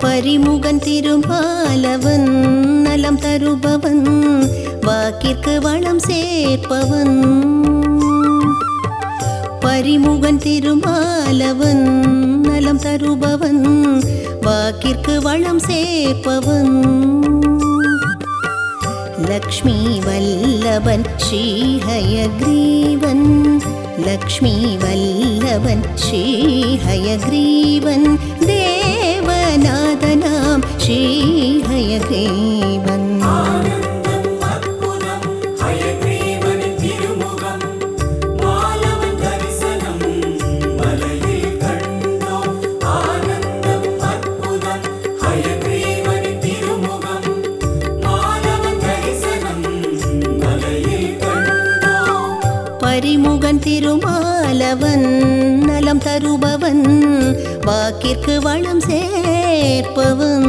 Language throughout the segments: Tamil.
பரிமுகன் திருமாலவன் நலம் தருபவன் வாக்கிற்கு வளம் சேர்ப்பவன் பரிமுகன் திருமாலவன் நலம் தருபவன் வாக்கிற்கு வளம் சேர்ப்பவன் லக்ஷ்மி வல்லபன் ஸ்ரீஹயக்ரீவன் லக்ஷ்மி வல்லபன் ஸ்ரீஹயக்ரீவன் தேவநாதனாம் ஸ்ரீஹயக்ரீவன் ஆனந்தம் அற்புதம் ஹயக்ரீவனின் திருமுகம் மாலவன் தரிசனம் மலையில் கண்டோம் ஆனந்தம் அற்புதம் ஹயக்ரீவனின் திருமுகம் மாலவன் தரிசனம் மலையில் கண்டோம் பரிமுகன் திருமாலவன் நலம் தருபவன் வாக்கிற்கு வளம் சேர்ப்பவன்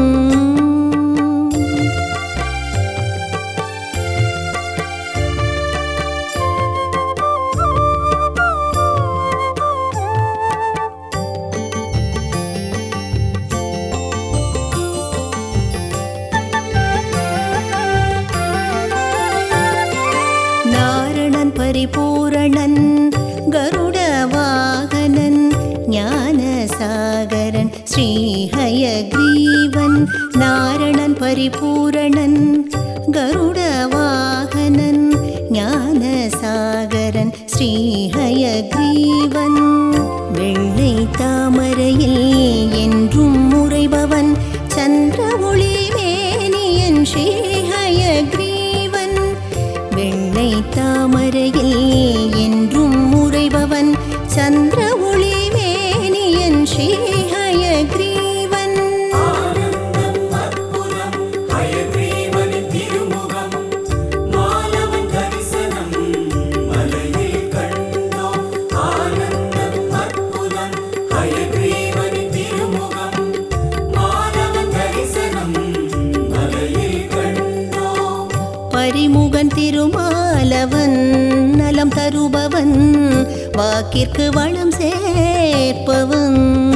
நாரணன் பரிபூரணன் கருட வாகனன் ஞானசாகரன் ஸ்ரீஹயக்ரீவன் நாரணன் பரிபூரணன் கருட வாகனன் ஞானசாகரன் ஸ்ரீஹயக்ரீவன் வெள்ளை தாமரையில் என்றும் முறைபவன் சந்திர ஒளி மேனியன் ஸ்ரீஹயக்ரீவன் வெள்ளை தாமரையில் என்றும் முறைபவன் சந்திர ஒளி மேனியன் ஸ்ரீஹயக்ரீவன் ஆனந்தம் அற்புதம் ஹயக்ரீவனின் திருமுகம் மாலவன் தரிசனம் மலையில் கண்டோம் ஆனந்தம் அற்புதம் ஹயக்ரீவனின் திருமுகம் மாலவன் தரிசனம் மலையில் கண்டோம் பரிமுகன் திருமாலவன் நலம் தருபவன் வாக்கிற்கு வளம் சேர்ப்பவன்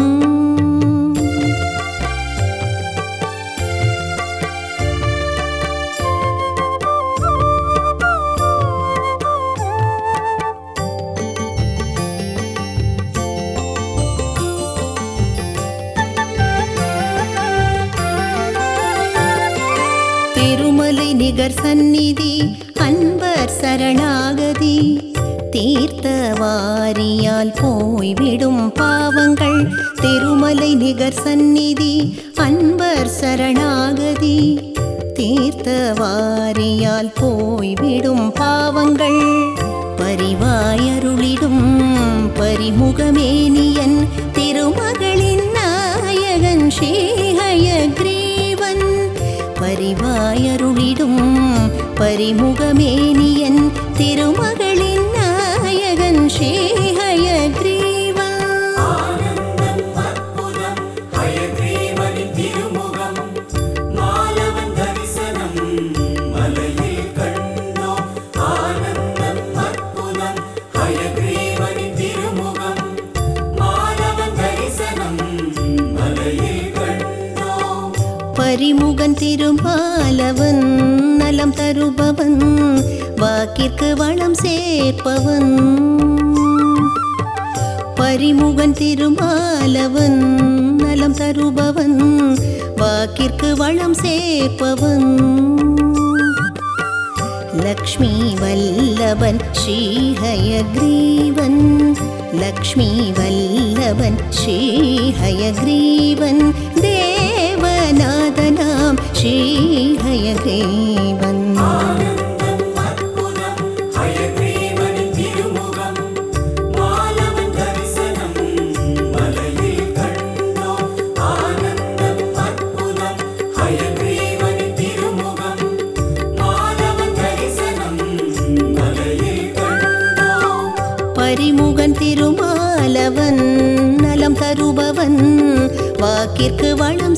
திருமலை நிகர் சந்நிதி அன்பர் சரணாகதி தீர்த்த வாரியால் போய்விடும் பாவங்கள் திருமலை நிகர் சந்நிதி அன்பர் சரணாகதி தீர்த்த வாரியால் போய்விடும் பாவங்கள் பரிவாயருளிடும் பரிமுகமேனியன் திருமகளின் நாயகன் ஸ்ரீஹயக்ரீவன் பரிவாயருளிடும் பரிமுகமேனியன் திருமகளின் நாயகன் ஸ்ரீஹயக்ரீவன் ஆனந்தம் அற்புதம் ஹயக்ரீவனின் திருமுகம் மாலவன் தரிசனம் மலையில் கண்டோம் ஆனந்தம் அற்புதம் ஹயக்ரீவனின் திருமுகம் மாலவன் தரிசனம் மலையில் கண்டோம் பரிமுகன் திருமாலவன் நலம் தருபவன் வாக்கிற்கு வளம் சேர்ப்பவன் பரிமுகன் திருமாலவன் நலம் தருபவன் வாக்கிற்கு வளம் சேர்ப்பவன் லக்ஷ்மி வல்லபன் ஸ்ரீஹயக்ரீவன் லக்ஷ்மி வல்லபன் ஸ்ரீஹயக்ரீவன் தேவநாதனாம் ஸ்ரீஹயக்ரீவன் ஆனந்தம் அற்புதம் ஹயக்ரீவனின் திருமுகம் மாலவன் தரிசனம் மலையில் கண்டோம் ஆனந்தம் அற்புதம் ஹயக்ரீவனின் திருமுகம் மாலவன் தரிசனம் மலையில் கண்டோம் பரிமுகன் திருமாலவன் நலம் தருபவன் வாக்கிற்கு வளம்